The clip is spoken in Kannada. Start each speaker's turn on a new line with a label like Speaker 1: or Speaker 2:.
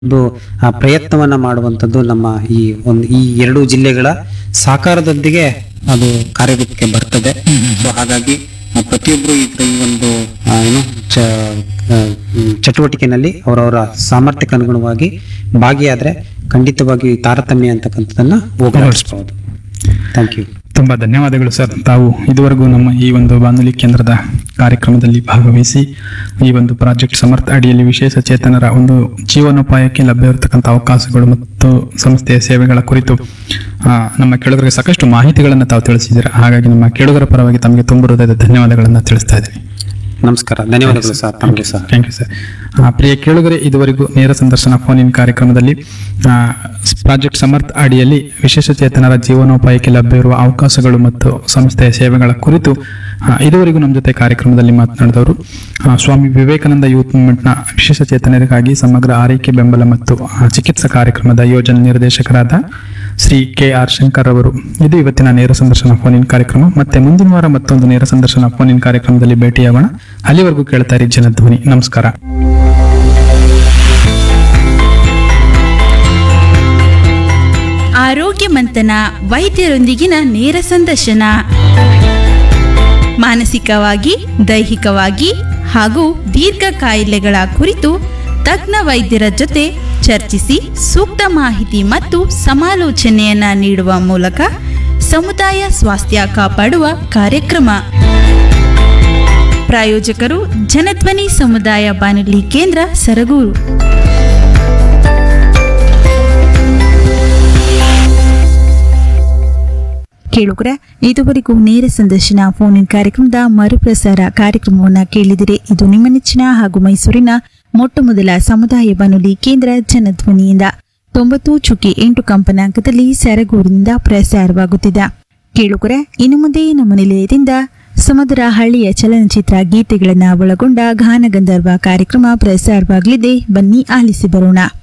Speaker 1: ಒಂದು ಆ, ಪ್ರಯತ್ನವನ್ನ ಮಾಡುವಂಥದ್ದು ನಮ್ಮ ಈ ಒಂದು ಈ ಎರಡು ಜಿಲ್ಲೆಗಳ ಸಹಕಾರದೊಂದಿಗೆ ಅದು ಕಾರ್ಯರೂಪಕ್ಕೆ ಬರ್ತದೆ ಸೊ ಹಾಗಾಗಿ ಆ, ಪ್ರತಿಯೊಬ್ರು ಈ ತರ ಈ ಒಂದು ಆ, ಏನು ಚ- ಆ, ಹ್ಮ್, ಚಟುವಟಿಕೆನಲ್ಲಿ ಅವರವರ ಸಾಮರ್ಥ್ಯಕ್ಕೆ ಅನುಗುಣವಾಗಿ ಭಾಗಿಯಾದ್ರೆ ಖಂಡಿತವಾಗಿ ಈ ತಾರತಮ್ಯ ಅಂತಕ್ಕಂಥದ್ದನ್ನ ಹೋಗಲಾಡಿಸಬಹುದು ಥ್ಯಾಂಕ್ ಯು
Speaker 2: ತುಂಬಾ ಧನ್ಯವಾದಗಳು ಸರ್ ತಾವು ಇದುವರೆಗೂ ನಮ್ಮ ಈ ಒಂದು ಬಾನುಲಿ ಕೇಂದ್ರದ ಕಾರ್ಯಕ್ರಮದಲ್ಲಿ ಭಾಗವಹಿಸಿ ಈ ಒಂದು ಪ್ರಾಜೆಕ್ಟ್ ಸಮರ್ಥ ಅಡಿಯಲ್ಲಿ ವಿಶೇಷ ಚೇತನರ ಒಂದು ಜೀವನೋಪಾಯಕ್ಕೆ ಲಭ್ಯವಿರತಕ್ಕಂಥ ಅವಕಾಶಗಳು ಮತ್ತು ಸಂಸ್ಥೆಯ ಸೇವೆಗಳ ಕುರಿತು ಆ, ನಮ್ಮ ಕೇಳುಗರಿಗೆ ಸಾಕಷ್ಟು ಮಾಹಿತಿಗಳನ್ನು ತಾವು ತಿಳಿಸಿದ್ದೀರಾ ಹಾಗಾಗಿ ನಮ್ಮ ಕೇಳುಗರ ಪರವಾಗಿ ತಮಗೆ ತುಂಬ ಹೃದಯದ ಧನ್ಯವಾದಗಳನ್ನು ತಿಳಿಸ್ತಾ ಇದ್ದೀನಿ
Speaker 1: ನಮಸ್ಕಾರ ಧನ್ಯವಾದಗಳು ಸರ್ ತಮಗೆ ಸರ್
Speaker 2: ಥ್ಯಾಂಕ್ ಯು ಸರ್ ಪ್ರಿಯ ಕೇಳುಗರೆ ಇದುವರೆಗೂ ನೇರ ಸಂದರ್ಶನ ಫೋನ್ ಇನ್ ಕಾರ್ಯಕ್ರಮದಲ್ಲಿ ಆ, ಪ್ರಾಜೆಕ್ಟ್ ಸಮರ್ಥ ಅಡಿಯಲ್ಲಿ ವಿಶೇಷ ಚೇತನರ ಜೀವನೋಪಾಯಕ್ಕೆ ಲಭ್ಯವಿರುವ ಅವಕಾಶಗಳು ಮತ್ತು ಸಂಸ್ಥೆಯ ಸೇವೆಗಳ ಕುರಿತು ಆ, ಇದುವರೆಗೂ ನಮ್ಮ ಜೊತೆ ಕಾರ್ಯಕ್ರಮದಲ್ಲಿ ಮಾತನಾಡಿದವರು ಆ, ಸ್ವಾಮಿ ವಿವೇಕಾನಂದ ಯೂತ್ ಮೂವ್ಮೆಂಟ್ನ ವಿಶೇಷ ಚೇತನರಿಗಾಗಿ ಸಮಗ್ರ ಆರೈಕೆ ಬೆಂಬಲ ಮತ್ತು ಆ, ಚಿಕಿತ್ಸಾ ಕಾರ್ಯಕ್ರಮದ ಯೋಜನಾ ನಿರ್ದೇಶಕರಾದ ಶ್ರೀ ಕೆ ಆರ್ ಶಂಕರ್ ಅವರು ಇದು ಇವತ್ತಿನ ನೇರ ಸಂದರ್ಶನ ಫೋನ್ ಇನ್ ಕಾರ್ಯಕ್ರಮ ಮತ್ತೆ ಮುಂದಿನ ವಾರ ಮತ್ತೊಂದು ನೇರ ಸಂದರ್ಶನ ಫೋನ್ ಇನ್ ಕಾರ್ಯಕ್ರಮದಲ್ಲಿ ಭೇಟಿಯಾಗೋಣ ಅಲ್ಲಿವರೆಗೂ ಕೇಳ್ತಾ ಇರಿ ಜನಧ್ವನಿ ನಮಸ್ಕಾರ
Speaker 3: ಆರೋಗ್ಯ ಮಂಥನ ವೈದ್ಯರೊಂದಿಗಿನ ನೇರ ಸಂದರ್ಶನ ಮಾನಸಿಕವಾಗಿ ದೈಹಿಕವಾಗಿ ಹಾಗೂ ದೀರ್ಘ ಕಾಯಿಲೆಗಳ ಕುರಿತು ತಜ್ಞ ವೈದ್ಯರ ಜೊತೆ ಚರ್ಚಿಸಿ ಸೂಕ್ತ ಮಾಹಿತಿ ಮತ್ತು ಸಮಾಲೋಚನೆಯನ್ನ ನೀಡುವ ಮೂಲಕ ಸಮುದಾಯ ಸ್ವಾಸ್ಥ್ಯ ಕಾಪಾಡುವ ಕಾರ್ಯಕ್ರಮ ಪ್ರಾಯೋಜಕರು ಜನಧ್ವನಿ ಸಮುದಾಯ ಬಾನುಲಿ ಕೇಂದ್ರ ಸರಗೂರು ಕೇಳುಗರ ಇದುವರೆಗೂ ನೇರ ಸಂದರ್ಶನ ಫೋನ್ ಇನ್ ಕಾರ್ಯಕ್ರಮದ ಮರುಪ್ರಸಾರ ಕಾರ್ಯಕ್ರಮವನ್ನು ಕೇಳಿದಿರಿ ಇದು ನಿಮ್ಮ ನೆಚ್ಚಿನ ಹಾಗೂ ಮೈಸೂರಿನ ಮೊಟ್ಟ ಮೊದಲ ಸಮುದಾಯ ಬಾನುಲಿ ಕೇಂದ್ರ ಜನಧ್ವನಿಯಿಂದ ತೊಂಬತ್ತು ಚುಕ್ಕಿ ಎಂಟು ಕಂಪನಾಂಕದಲ್ಲಿ ಸರಗೂರಿನಿಂದ ಪ್ರಸಾರವಾಗುತ್ತಿದೆ ಕೇಳುಗರ ಇನ್ನು ಮುಂದೆ ನಮ್ಮ ನಿಲಯದಿಂದ ಸಮುದ್ರ ಹಳ್ಳಿಯ ಚಲನಚಿತ್ರ ಗೀತೆಗಳನ್ನು ಒಳಗೊಂಡ ಗಾನಗಂಧರ್ವ ಕಾರ್ಯಕ್ರಮ ಪ್ರಸಾರವಾಗಲಿದೆ ಬನ್ನಿ ಆಲಿಸಿ ಬರೋಣ